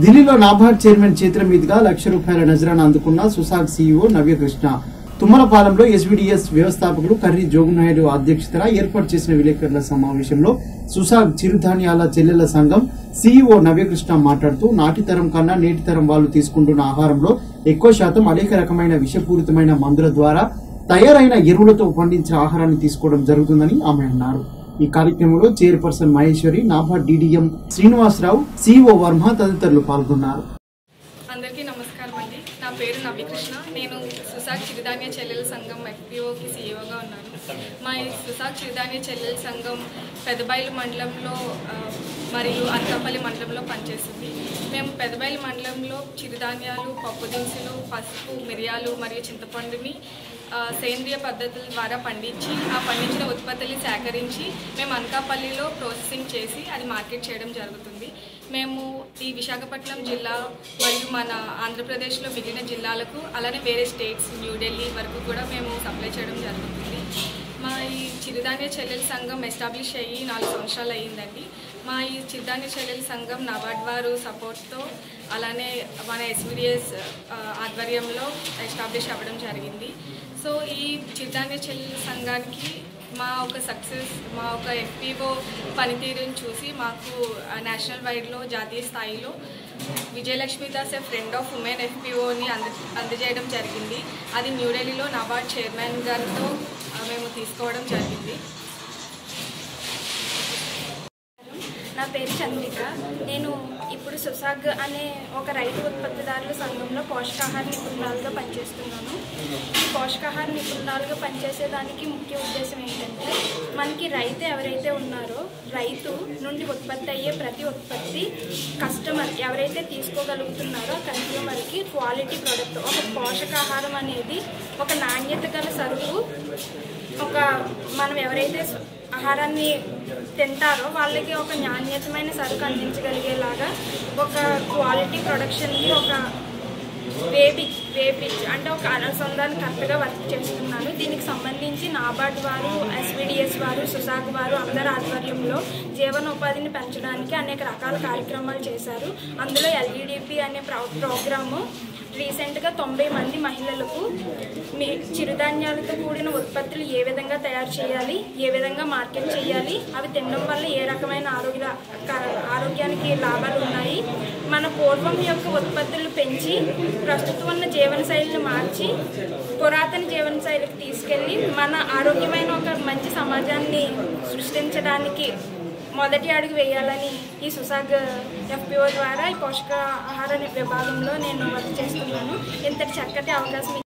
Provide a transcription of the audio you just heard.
ఢిల్లీలో నాబార్డ్ చైర్మన్ చేతుల మీదుగా లక్ష రూపాయల నజరాన అందుకున్న సుసాగ్ సీఈఓ నవ్యకృష్ణ తుమ్మలపాలెంలో ఎస్వీడీఎస్ వ్యవస్థాపకులు కర్రీ జోగునాయుడు అధ్యక్షతన ఏర్పాటు చేసిన విలేకరుల సమావేశంలో సుసాగ్ చిరుధాన్యాల చెల్లెల సంఘం సీఈఓ నవ్యకృష్ణ మాట్లాడుతూ నాటి తరం కన్నా నేటి తరం వాళ్ళు తీసుకుంటున్న ఆహారంలో ఎక్కువ శాతం అనేక రకమైన విషపూరితమైన మందుల ద్వారా తయారైన ఎరువులతో పండించిన ఆహారాన్ని తీసుకోవడం జరుగుతుందని ఆమె అన్నారు ఈ కార్యక్రమంలో chairperson Maheshwari NABARD DDM Srinivasarao CEO Varma తదితరులు పాల్గొన్నారు అందరికీ నమస్కారం అండి నా పేరు నవ్యకృష్ణ నేను సుసాగ్ చిరుధాన్య చెల్లెల సంఘం ఎఫ్పిఓకి సీఈఓగా ఉన్నాను మా ఈ సుసాగ్ చిరుధాన్య చెల్లెల సంఘం పెదబైలు మండలంలో ఆ, మరియు అనకాపల్లి మండలంలో పనిచేస్తుంది మేము పెదబైలు మండలంలో చిరుధాన్యాలు పప్పు దినుసులు పసుపు మిరియాలు మరియు చింతపండుని ఆ, సేంద్రియ పద్ధతుల ద్వారా పండించి ఆ పండించిన ఉత్పత్తుల్ని సేకరించి మేము అనకాపల్లిలో ప్రాసెసింగ్ చేసి అది మార్కెట్ చేయడం జరుగుతుంది మేము ఈ విశాఖపట్నం జిల్లా మరియు మన ఆంధ్రప్రదేశ్లో మిగిలిన జిల్లాలకు అలానే వేరే స్టేట్స్ న్యూఢిల్లీ వరకు కూడా మేము సప్లై చేయడం జరుగుతుంది మా ఈ చిరుధాన్య చెల్లెల సంఘం ఎస్టాబ్లిష్ అయ్యి నాలుగు సంవత్సరాలు అయ్యిందండి మా ఈ చిరుధాన్య చెల్లెల సంఘం నబార్డ్ వారు సపోర్ట్తో అలానే మన ఎస్విడిఎస్ ఆధ్వర్యంలో ఎస్టాబ్లిష్ అవ్వడం జరిగింది సో ఈ చిరుధాన్య చెల్లెల సంఘానికి మా ఒక సక్సెస్ మా ఒక ఎఫ్పిఓ పనితీరుని చూసి మాకు ఆ, నేషనల్ వైడ్లో జాతీయ స్థాయిలో Vijayalakshmi Das a friend of women ఎఫ్పిఓని అంద అందజేయడం జరిగింది అది న్యూఢిల్లీలో నాబార్డ్ చైర్మన్ గారితో ఆ, మేము తీసుకోవడం జరిగింది నా పేరు చంద్రిక నేను ఇప్పుడు సుసాగ్ అనే ఒక రైతు ఉత్పత్తిదారుల సంఘంలో పోషకాహార నిపుణురాలుగా పనిచేస్తున్నాను ఈ పోషకాహార నిపుణురాలుగా పనిచేసేదానికి ముఖ్య ఉద్దేశం ఏంటంటే మనకి రైతు ఎవరైతే ఉన్నారో రైతు నుండి ఉత్పత్తి అయ్యే ప్రతి ఉత్పత్తి కస్టమర్ ఎవరైతే తీసుకోగలుగుతున్నారో కన్స్యూమర్కి క్వాలిటీ ప్రోడక్ట్ ఒక పోషకాహారం అనేది ఒక నాణ్యత గల సరుకు ఒక మనం ఎవరైతే స- ఆహారాన్ని తింటారో వాళ్ళకి ఒక నాణ్యతమైన సరుకు అందించగలిగేలాగా ఒక క్వాలిటీ ప్రొడక్షన్కి ఒక వేపి వేపించి అంటే ఒక అనుసంధానం కరెక్ట్గా వర్క్ చేస్తున్నాను దీనికి సంబంధించి నాబార్డ్ వారు ఎస్విడిఎస్ వారు సుసాగ్ వారు అందరి ఆధ్వర్యంలో జీవనోపాధిని పెంచడానికి అనేక రకాల కార్యక్రమాలు చేశారు అందులో ఎల్ఈడిపి అనే ప్రో ప్రోగ్రాము రీసెంట్గా తొంభై మంది మహిళలకు మీ చిరుధాన్యాలతో కూడిన ఉత్పత్తులు ఏ విధంగా తయారు చేయాలి ఏ విధంగా మార్కెట్ చేయాలి అవి తినడం వల్ల ఏ రకమైన ఆరోగ్య ఆరోగ్యానికి లాభాలు ఉన్నాయి మన పూర్వం యొక్క ఉత్పత్తులు పెంచి ప్రస్తుతం ఉన్న జీవనశైలిని మార్చి పురాతన జీవనశైలికి తీసుకెళ్ళి మన ఆరోగ్యమైన ఒక మంచి సమాజాన్ని సృష్టించడానికి మొదటి అడుగు వేయాలని ఈ సుసాగ్ ఎఫ్పిఓ ద్వారా ఈ పోషకాహార విభాగంలో నేను వర్క్ చేస్తున్నాను ఇంతటి చక్కటి అవకాశం